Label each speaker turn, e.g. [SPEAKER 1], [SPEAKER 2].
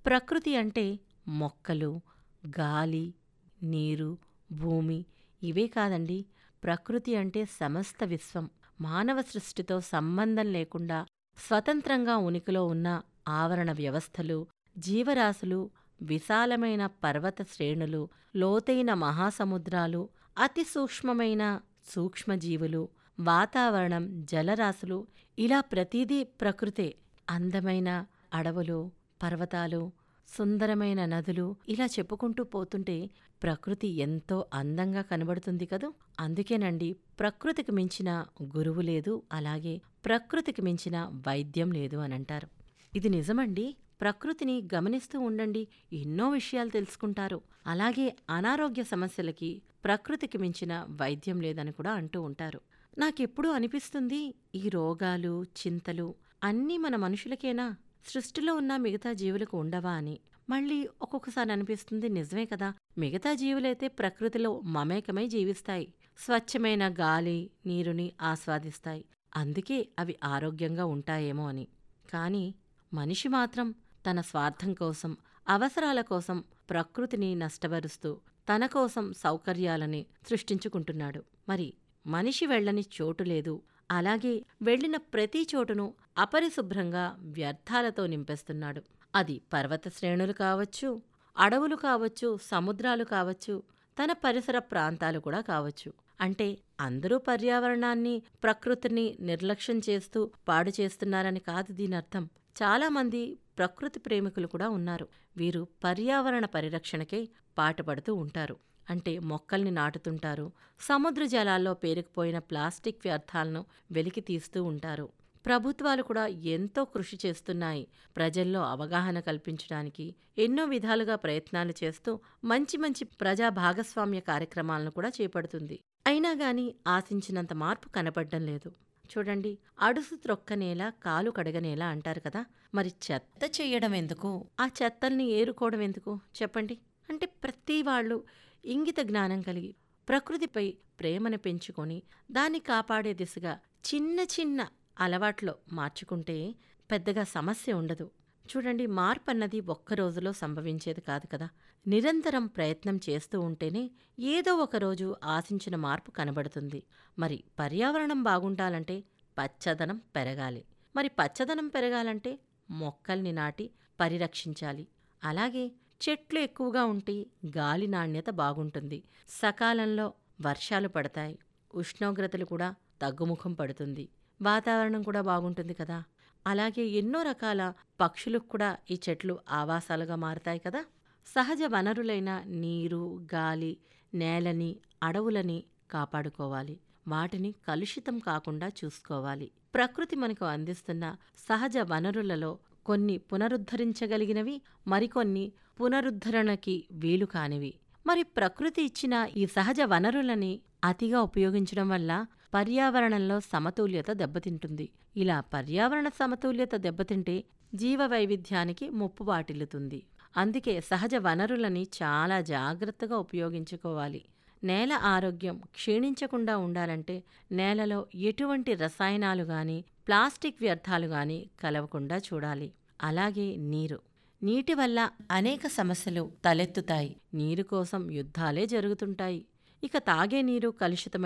[SPEAKER 1] ప్రకృతి అంటే మొక్కలు గాలి నీరు భూమి ఇవే కాదండి ప్రకృతి అంటే సమస్త విశ్వం మానవ సృష్టితో సంబంధం లేకుండా స్వతంత్రంగా ఉనికిలో ఉన్న ఆవరణ వ్యవస్థలు జీవరాశులు విశాలమైన పర్వత శ్రేణులు లోతైన మహాసముద్రాలు అతి సూక్ష్మమైన సూక్ష్మజీవులు వాతావరణం జలరాశులు ఇలా ప్రతిదీ ప్రకృతే అందమైన అడవులు పర్వతాలు సుందరమైన నదులు ఇలా చెప్పుకుంటూ పోతుంటే ప్రకృతి ఎంతో అందంగా కనబడుతుంది కదూ అందుకేనండి ప్రకృతికి మించిన గురువు లేదు అలాగే ప్రకృతికి మించిన వైద్యం లేదు అని అంటారు ఇది నిజమండి ప్రకృతిని గమనిస్తూ ఉండండి ఎన్నో విషయాలు తెలుసుకుంటారు అలాగే అనారోగ్య సమస్యలకి ప్రకృతికి మించిన వైద్యం లేదని కూడా అంటూ ఉంటారు నాకెప్పుడూ అనిపిస్తుంది ఈ రోగాలు చింతలు అన్నీ మన మనుషులకేనా సృష్టిలో ఉన్న మిగతా జీవులకు ఉండవా అని మళ్ళీ ఒక్కొక్కసారి అనిపిస్తుంది నిజమే కదా మిగతా జీవులైతే ప్రకృతిలో మమేకమై జీవిస్తాయి స్వచ్ఛమైన గాలి నీరుని ఆస్వాదిస్తాయి అందుకే అవి ఆరోగ్యంగా ఉంటాయేమో అని కానీ మనిషి మాత్రం తన స్వార్థం కోసం అవసరాల కోసం ప్రకృతిని నష్టపరుస్తూ తన కోసం సౌకర్యాలని సృష్టించుకుంటున్నాడు మరి మనిషి వెళ్ళని చోటు లేదు అలాగే వెళ్ళిన ప్రతి చోటును అపరిశుభ్రంగా వ్యర్థాలతో నింపేస్తున్నాడు అది పర్వత శ్రేణులు కావచ్చు అడవులు కావచ్చు సముద్రాలు కావచ్చు తన పరిసర ప్రాంతాలు కూడా కావచ్చు అంటే అందరూ పర్యావరణాన్ని ప్రకృతిని నిర్లక్ష్యం చేస్తూ పాడు చేస్తున్నారని కాదు దీని అర్థం చాలామంది ప్రకృతి ప్రేమికులు కూడా ఉన్నారు వీరు పర్యావరణ పరిరక్షణకై పాటుపడుతూ ఉంటారు అంటే మొక్కల్ని నాటుతుంటారు సముద్ర జలాల్లో పేరుకుపోయిన ప్లాస్టిక్ వ్యర్థాలను వెలికి తీస్తూ ఉంటారు ప్రభుత్వాలు కూడా ఎంతో కృషి చేస్తున్నాయి ప్రజల్లో అవగాహన కల్పించడానికి ఎన్నో విధాలుగా ప్రయత్నాలు చేస్తూ మంచి మంచి ప్రజా భాగస్వామ్య కార్యక్రమాలను కూడా చేపడుతుంది అయినా గాని ఆశించినంత మార్పు కనపడడం లేదు చూడండి అడుసు త్రొక్కనేల కాలు కడగనేల అంటారు కదా మరి చెత్త చేయడం ఎందుకు ఆ చెత్తల్ని ఏరుకోవడం ఎందుకు చెప్పండి అంటే ప్రతి వాళ్ళు ఇంగిత జ్ఞానం కలిగి ప్రకృతిపై ప్రేమను పెంచుకొని దాన్ని కాపాడే దిశగా చిన్న చిన్న అలవాట్లో మార్చుకుంటే పెద్దగా సమస్య ఉండదు చూడండి మార్పు అన్నది ఒక్క రోజులో సంభవించేది కాదు కదా నిరంతరం ప్రయత్నం చేస్తూ ఉంటేనే ఏదో ఒక రోజు ఆశించిన మార్పు కనబడుతుంది మరి పర్యావరణం బాగుండాలంటే పచ్చదనం పెరగాలి మరి పచ్చదనం పెరగాలంటే మొక్కల్ని నాటి పరిరక్షించాలి అలాగే చెట్లు ఎక్కువగా ఉంటే గాలి నాణ్యత బాగుంటుంది సకాలంలో వర్షాలు పడతాయి ఉష్ణోగ్రతలు కూడా తగ్గుముఖం పడుతుంది వాతావరణం కూడా బాగుంటుంది కదా అలాగే ఎన్నో రకాల పక్షులకు కూడా ఈ చెట్లు ఆవాసాలుగా మారతాయి కదా సహజ వనరులైన నీరు గాలి నేలని అడవులని కాపాడుకోవాలి వాటిని కలుషితం కాకుండా చూసుకోవాలి ప్రకృతి మనకు అందిస్తున్న సహజ వనరులలో కొన్ని పునరుద్ధరించగలిగినవి మరికొన్ని పునరుద్ధరణకి వీలు కానివి మరి ప్రకృతి ఇచ్చిన ఈ సహజ వనరులని అతిగా ఉపయోగించడం వల్ల పర్యావరణంలో సమతుల్యత దెబ్బతింటుంది ఇలా పర్యావరణ సమతుల్యత దెబ్బతింటే జీవ వైవిధ్యానికి ముప్పు వాటిల్లుతుంది అందుకే సహజ వనరులని చాలా జాగ్రత్తగా ఉపయోగించుకోవాలి నేల ఆరోగ్యం క్షీణించకుండా ఉండాలంటే నేలలో ఎటువంటి రసాయనాలు గాని ప్లాస్టిక్ వ్యర్థాలు గాని కలవకుండా చూడాలి అలాగే నీరు నీటి వల్ల అనేక సమస్యలు తలెత్తుతాయి నీరు కోసం యుద్ధాలే జరుగుతుంటాయి ఇక తాగే నీరు కలుషితమైన